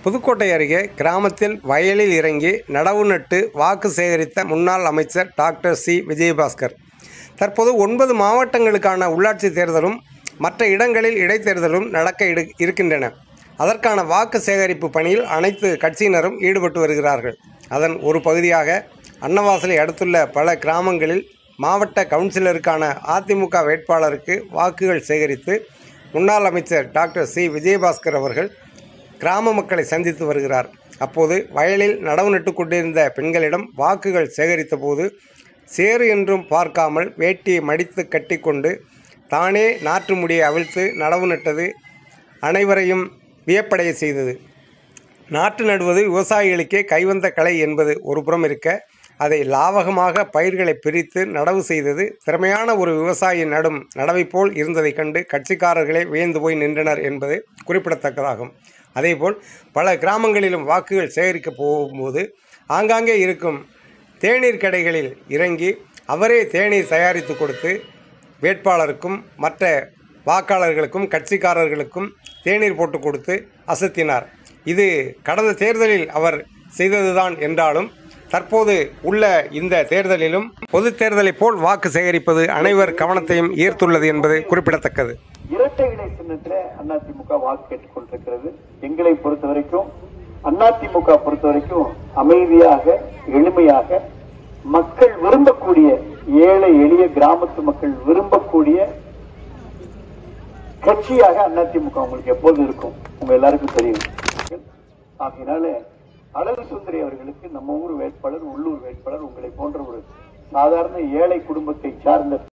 புதுக்கோட்டை அருகே கிராமத்தில் வயலில் இறங்கி நடவு நட்டு வாக்கு சேகரித்த முன்னாள் அமைச்சர் டாக்டர் சி விஜயபாஸ்கர் தற்போது ஒன்பது மாவட்டங்களுக்கான உள்ளாட்சி தேர்தலும் மற்ற இடங்களில் இடைத்தேர்தலும் நடக்க இடு இருக்கின்றன அதற்கான வாக்கு சேகரிப்பு பணியில் அனைத்து கட்சியினரும் ஈடுபட்டு வருகிறார்கள் அதன் ஒரு பகுதியாக அன்னவாசலை அடுத்துள்ள பல கிராமங்களில் மாவட்ட கவுன்சிலருக்கான அதிமுக வேட்பாளருக்கு வாக்குகள் சேகரித்து முன்னாள் அமைச்சர் டாக்டர் சி விஜயபாஸ்கர் அவர்கள் கிராம மக்களை சந்தித்து வருகிறார் அப்போது வயலில் நடவு நட்டு கொண்டிருந்த பெண்களிடம் வாக்குகள் சேகரித்த போது சேறு என்றும் பார்க்காமல் வேட்டியை மடித்து கட்டிக்கொண்டு தானே நாற்று முடியை அவிழ்த்து நடவு நட்டது அனைவரையும் வியப்படைய செய்தது நாற்று நடுவது விவசாயிகளுக்கே கைவந்த கலை என்பது ஒரு புறம் இருக்க அதை லாவகமாக பயிர்களை பிரித்து நடவு செய்தது திறமையான ஒரு விவசாயி நடும் நடவை போல் இருந்ததைக் கண்டு கட்சிக்காரர்களே வியந்து போய் நின்றனர் என்பது குறிப்பிடத்தக்கதாகும் அதேபோல் பல கிராமங்களிலும் வாக்குகள் சேகரிக்க போகும்போது ஆங்காங்கே இருக்கும் தேநீர் கடைகளில் இறங்கி அவரே தேநீர் தயாரித்து கொடுத்து வேட்பாளருக்கும் மற்ற வாக்காளர்களுக்கும் கட்சிக்காரர்களுக்கும் தேநீர் போட்டு கொடுத்து அசத்தினார் இது கடந்த தேர்தலில் அவர் செய்ததுதான் என்றாலும் தற்போது உள்ள இந்த தேர்தலிலும் பொது தேர்தலைப் போல் வாக்கு சேகரிப்பது அனைவர் கவனத்தையும் ஈர்த்துள்ளது என்பது குறிப்பிடத்தக்கது இரட்டை இலை சின்னத்திலே அதிமுக வாக்கு கேட்டுக் கொண்டிருக்கிறது எங்களை பொறுத்த வரைக்கும் அதிமுக பொறுத்த வரைக்கும் அமைதியாக எளிமையாக மக்கள் விரும்பக்கூடிய ஏழை எளிய கிராமத்து மக்கள் விரும்பக்கூடிய கட்சியாக அதிமுக உங்களுக்கு எப்போதும் இருக்கும் உங்க எல்லாருக்கும் தெரியும் ஆகையினால அழகு சுந்தரி அவர்களுக்கு நம்ம ஊர் வேட்பாளர் உள்ளூர் வேட்பாளர் உங்களை போன்ற ஒரு சாதாரண ஏழை குடும்பத்தை சார்ந்த